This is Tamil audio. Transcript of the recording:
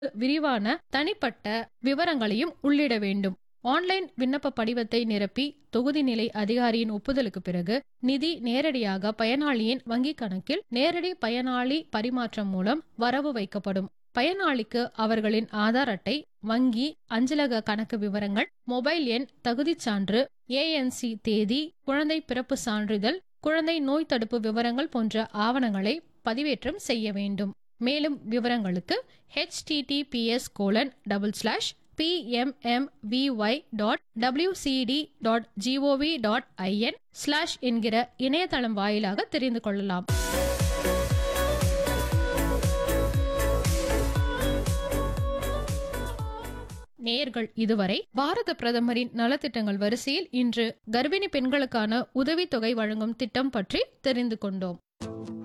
விரிவான தனிப்பட்ட விவரங்களையும் உள்ளிட வேண்டும் ஆன்லைன் விண்ணப்ப படிவத்தை நிரப்பி தொகுதி நிலை அதிகாரியின் ஒப்புதலுக்கு பிறகு நிதி நேரடியாக பயனாளியின் வங்கிக் கணக்கில் நேரடி பயனாளி பரிமாற்றம் மூலம் வரவு வைக்கப்படும் பயனாளிக்கு அவர்களின் ஆதார் அட்டை வங்கி அஞ்சலக கணக்கு விவரங்கள் மொபைல் எண் தகுதிச் சான்று ஏஎன்சி தேதி குழந்தை பிறப்பு சான்றிதழ் குழந்தை நோய் தடுப்பு விவரங்கள் போன்ற ஆவணங்களை பதிவேற்றம் செய்ய வேண்டும் மேலும் விவரங்களுக்கு https colon double slash PMMVY dot WCD dot GOV dot IN slash என்கிற இணையதளம் வாயிலாக தெரிந்து கொள்ளலாம் நேயர்கள் இதுவரை பாரத பிரதமரின் நலத்திட்டங்கள் வரிசையில் இன்று கர்ப்பிணி பெண்களுக்கான உதவித்தொகை வழங்கும் திட்டம் பற்றி தெரிந்து கொண்டோம்